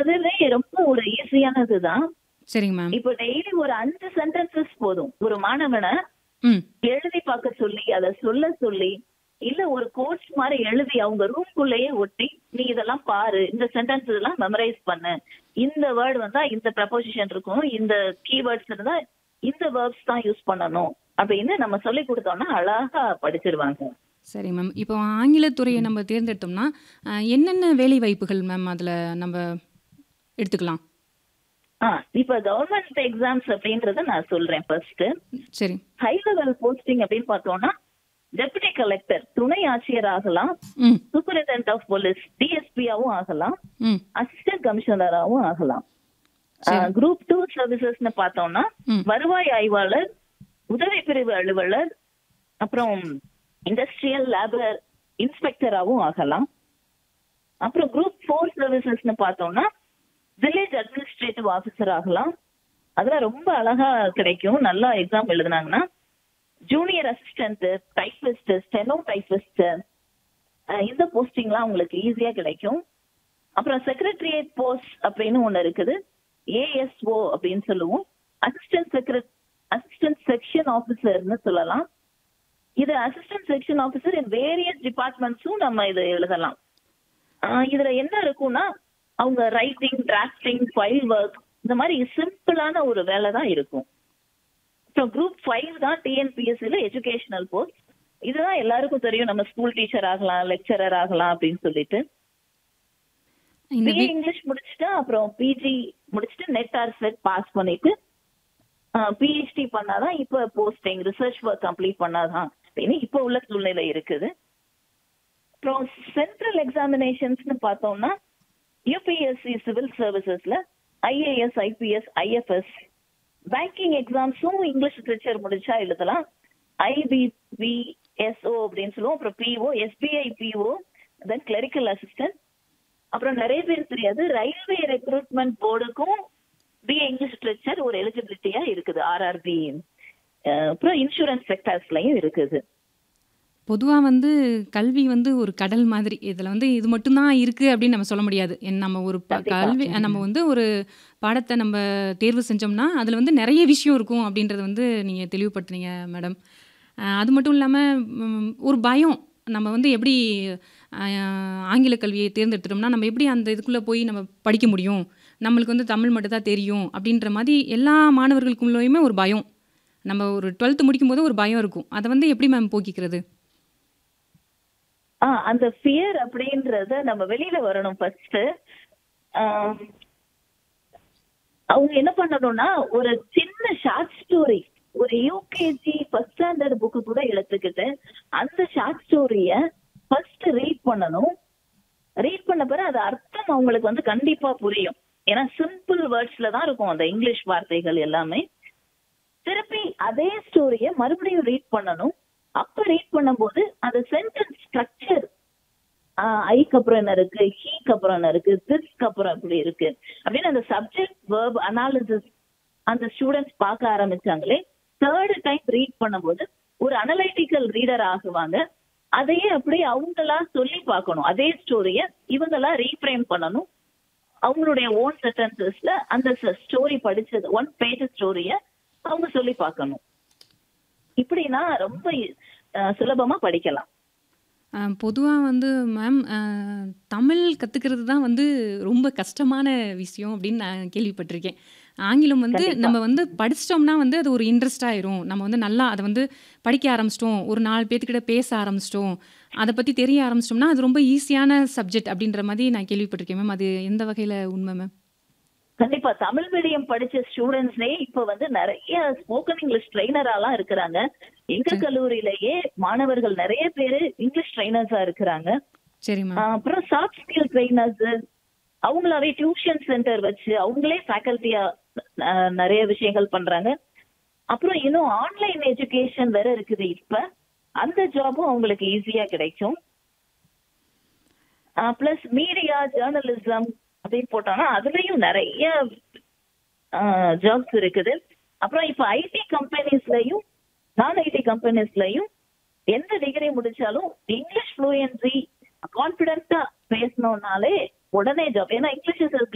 அதுவே ரொம்ப ஒரு ஈஸியானதுதான் சரிங்க மேம் இப்போ டெய்லி ஒரு அஞ்சு சென்டென்சஸ் போதும் ஒரு மாணவனை ம் எழுதி பார்க்க சொல்லி அதை சொல்ல சொல்லி இல்ல ஒரு கோர்ஸ் மாதிரி எழுதி அவங்க ரூம்குள்ளேயே ஒட்டி நீ இதெல்லாம் பாரு இந்த சென்டென்ஸ் எல்லாம் மெமரைஸ் பண்ணு இந்த வேர்டு வந்தா இந்த ப்ரப்போசிஷன் இருக்கும் இந்த கீவேர்ட்ஸ் இருந்தா இந்த வேர்ப்ஸ் தான் யூஸ் பண்ணணும் அப்படின்னு நம்ம சொல்லி கொடுத்தோம்னா அழகா படிச்சிருவாங்க சரி மேம் இப்போ ஆங்கிலத்துறையை நம்ம தேர்ந்தெடுத்தோம்னா அஹ், என்னென்ன வேலை வாய்ப்புகள் மேம் அதில் நம்ம எடுத்துக்கலாம் ஆ இப்ப கவர்மெண்ட் எக்ஸாம்ஸ் அப்படின்றத நான் சொல்றேன் ஃபர்ஸ்ட் சரி ஹை லெவல் போஸ்டிங் அப்படின்னு பார்த்தோம்னா டெபுட்டி கலெக்டர் துணை ஆட்சியர் ஆகலாம் ம் சூப்பரிண்டென்ட் ஆஃப் போலீஸ் டிஎஸ்பியாவும் ஆகலாம் ம் அசிஸ்டன்ட் கமிஷனராகவும் ஆகலாம் குரூப் டூ சர்வீசஸ்னு பார்த்தோம்னா ம். வருவாய் ஆய்வாளர் உதவி பிரிவு அலுவலர் அப்புறம் இண்டஸ்ட்ரியல் லேபர் இன்ஸ்பெக்டராகவும் ஆகலாம் அப்புறம் குரூப் ஃபோர் சர்வீசஸ்னு பார்த்தோம்னா வில்லேஜ் அட்மினிஸ்ட்ரேட்டிவ் ஆஃபீஸர் ஆகலாம் அதெல்லாம் ரொம்ப அழகா கிடைக்கும் நல்லா எக்ஸாம் எழுதுனாங்கன்னா junior assistant typist steno typist இந்த போஸ்டிங்லாம் உங்களுக்கு ஈஸியா கிடைக்கும் அப்புறம் செக்ரட்டரியேட் போஸ்ட் அப்படின்னு ஒண்ணு இருக்குது ஏஎஸ்ஓ அப்படின்னு சொல்லுவோம் அசிஸ்டன்ட் செக்ரட் அசிஸ்டன்ட் செக்ஷன் ஆபீசர்னு சொல்லலாம் இது assistant section officer in various டிபார்ட்மெண்ட்ஸும் நம்ம இதை எழுதலாம் ஆஹ் இதுல என்ன இருக்கும்னா அவங்க ரைட்டிங் டிராஃப்டிங் ஃபைல் ஒர்க் இந்த மாதிரி சிம்பிளான ஒரு வேலை தான் இருக்கும் அப்புறம் குரூப் ஃபைவ் தான் டிஎன்பிஎஸ்சில எஜுகேஷனல் போஸ்ட் இதுதான் எல்லாருக்கும் தெரியும் நம்ம ஸ்கூல் டீச்சர் ஆகலாம் லெக்சரர் ஆகலாம் அப்படின்னு சொல்லிட்டு இந்த பிஏ வி- இங்கிலீஷ் முடிச்சுட்டு அப்புறம் பிஜி முடிச்சுட்டு நெட் ஆர் செட் பாஸ் பண்ணிட்டு பிஹெச்டி பண்ணாதான் இப்ப போஸ்டிங் ரிசர்ச் ஒர்க் கம்ப்ளீட் பண்ணாதான் அப்படின்னு இப்ப உள்ள சூழ்நிலை இருக்குது அப்புறம் சென்ட்ரல் எக்ஸாமினேஷன்ஸ்னு பார்த்தோம்னா யூபிஎஸ்சி சிவில் சர்வீசஸ்ல ஐஏஎஸ் ஐபிஎஸ் ஐஎஃப்எஸ் பேங்கிங் எக்ஸாம்ஸும் இங்கிலீஷ் லிட்ரேச்சர் முடிச்சா எழுதலாம் ஐபிபிஎஸ்ஓ அப்படின்னு சொல்லுவோம் அப்புறம் PO SBI PO then clerical assistant அப்புறம் நிறைய பேர் தெரியாது ரயில்வே ரெக்ரூட்மெண்ட் போர்டுக்கும் பிஏ இங்கிலீஷ் லிட்ரேச்சர் ஒரு எலிஜிபிலிட்டியா இருக்குது ஆர்ஆர்பி அப்புறம் இன்சூரன்ஸ் செக்டர்ஸ்லயும் இருக்குது பொதுவா வந்து கல்வி வந்து ஒரு கடல் மாதிரி இதில் வந்து இது மட்டும்தான் இருக்கு அப்படின்னு நம்ம சொல்ல முடியாது என் நம்ம ஒரு ப- கண்டிப்பா. கல்வி நம்ம வந்து ஒரு பாடத்தை நம்ம தேர்வு செஞ்சோம்னா அதில் வந்து நிறைய விஷயம் இருக்கும் அப்படின்றத வந்து நீங்கள் தெளிவுபடுத்துனீங்க மேடம் அது மட்டும் இல்லாமல் ஒரு பயம் நம்ம வந்து எப்படி அஹ், ஆங்கில கல்வியை தேர்ந்தெடுத்துட்டோம்னா நம்ம எப்படி அந்த இதுக்குள்ளே போய் நம்ம படிக்க முடியும் நம்மளுக்கு வந்து தமிழ் மட்டும் தான் தெரியும் அப்படின்ற மாதிரி எல்லா மாணவர்களுக்குள்ளேயுமே ஒரு பயம் நம்ம ஒரு டுவெல்த்து முடிக்கும் போது ஒரு பயம் இருக்கும் அதை வந்து எப்படி மேம் போக்கிக்கிறது ஆ அந்த ஃபியர் அப்படின்றத நம்ம வெளியில வரணும் ஃபர்ஸ்ட் அவங்க என்ன பண்ணணும்னா ஒரு சின்ன ஷார்ட் ஸ்டோரி ஒரு யூகேஜி ஃபர்ஸ்ட் ஸ்டாண்டர்ட் புக்கு கூட எடுத்துக்கிட்டு அந்த ஷார்ட் ஸ்டோரிய ஃபர்ஸ்ட் ரீட் பண்ணணும் ரீட் பண்ண பிறகு அது அர்த்தம் அவங்களுக்கு வந்து கண்டிப்பா புரியும் ஏன்னா சிம்பிள் வேர்ட்ஸ்ல தான் இருக்கும் அந்த இங்கிலீஷ் வார்த்தைகள் எல்லாமே திருப்பி அதே ஸ்டோரிய மறுபடியும் ரீட் பண்ணணும் அப்ப ரீட் பண்ணும்போது அந்த சென்டென்ஸ் ஸ்ட்ரக்சர் ஐக்கு அப்புறம் என்ன இருக்கு ஹீக்கு அப்புறம் என்ன இருக்கு திஸ்க்கு அப்புறம் இப்படி இருக்கு அப்படின்னு அந்த சப்ஜெக்ட் வேர்ப் அனாலிசிஸ் அந்த ஸ்டூடெண்ட்ஸ் பார்க்க ஆரம்பிச்சாங்களே தேர்ட் டைம் ரீட் பண்ணும்போது ஒரு அனலைட்டிக்கல் ரீடர் ஆகுவாங்க அதையே அப்படியே அவங்களா சொல்லி பார்க்கணும் அதே ஸ்டோரிய இவங்களா ரீஃப்ரேம் பண்ணணும் அவங்களுடைய ஓன் சென்டென்சஸ்ல அந்த ஸ்டோரி படிச்சது ஒன் பேஜ் ஸ்டோரிய அவங்க சொல்லி பார்க்கணும் இப்படின்னா ரொம்ப அஹ், சுலபமா படிக்கலாம் பொதுவாக வந்து மேம் தமிழ் கற்றுக்கிறது தான் வந்து ரொம்ப கஷ்டமான விஷயம் அப்படின்னு நான் கேள்விப்பட்டிருக்கேன் ஆங்கிலம் வந்து கண்டிப்பா. நம்ம வந்து படிச்சிட்டோம்னா வந்து அது ஒரு இன்ட்ரெஸ்ட் ஆயிரும் நம்ம வந்து நல்லா அதை வந்து படிக்க ஆரம்பிச்சிட்டோம் ஒரு நாலு பேர்த்துக்கிட்ட பேச ஆரம்பிச்சிட்டோம் அதை பற்றி தெரிய ஆரம்பிச்சிட்டோம்னா அது ரொம்ப ஈஸியான சப்ஜெக்ட் அப்படின்ற மாதிரி நான் கேள்விப்பட்டிருக்கேன் மேம் அது எந்த வகையில் உண்மை மேம் கண்டிப்பா தமிழ் மீடியம் படிச்ச ஸ்டூடெண்ட்ஸே இப்ப வந்து நிறைய ஸ்போக்கன் இங்கிலீஷ் ட்ரைனராலாம் இருக்கிறாங்க எங்க சரி. கல்லூரியிலேயே மாணவர்கள் நிறைய பேரு இங்கிலீஷ் ட்ரைனர்ஸா இருக்கிறாங்க சரி மேம் ஆஹ் அப்புறம் சாஃப்ட் ஸ்கில் ட்ரைனர்ஸ் அவங்களாவே டியூஷன் சென்டர் வச்சு அவங்களே ஃபேக்கல்ட்டியா நிறைய விஷயங்கள் பண்றாங்க அப்புறம் இன்னும் ஆன்லைன் எஜுகேஷன் வேற இருக்குது இப்ப அந்த ஜாபும் அவங்களுக்கு ஈஸியா கிடைக்கும் பிளஸ் மீடியா ஜேர்னலிசம் அப்படின்னு போட்டோம்னா அதுலயும் நிறைய ஜாப்ஸ் இருக்குது அப்புறம் இப்ப ஐடி கம்பெனிஸ்லயும் நான் ஐடி கம்பெனிஸ்லயும் எந்த டிகிரி முடிச்சாலும் இங்கிலீஷ் ஃப்ளூயன்சி கான்பிடென்ட்டா பேசணும்னாலே உடனே ஜாப் ஏன்னா இங்கிலீஷ் இஸ்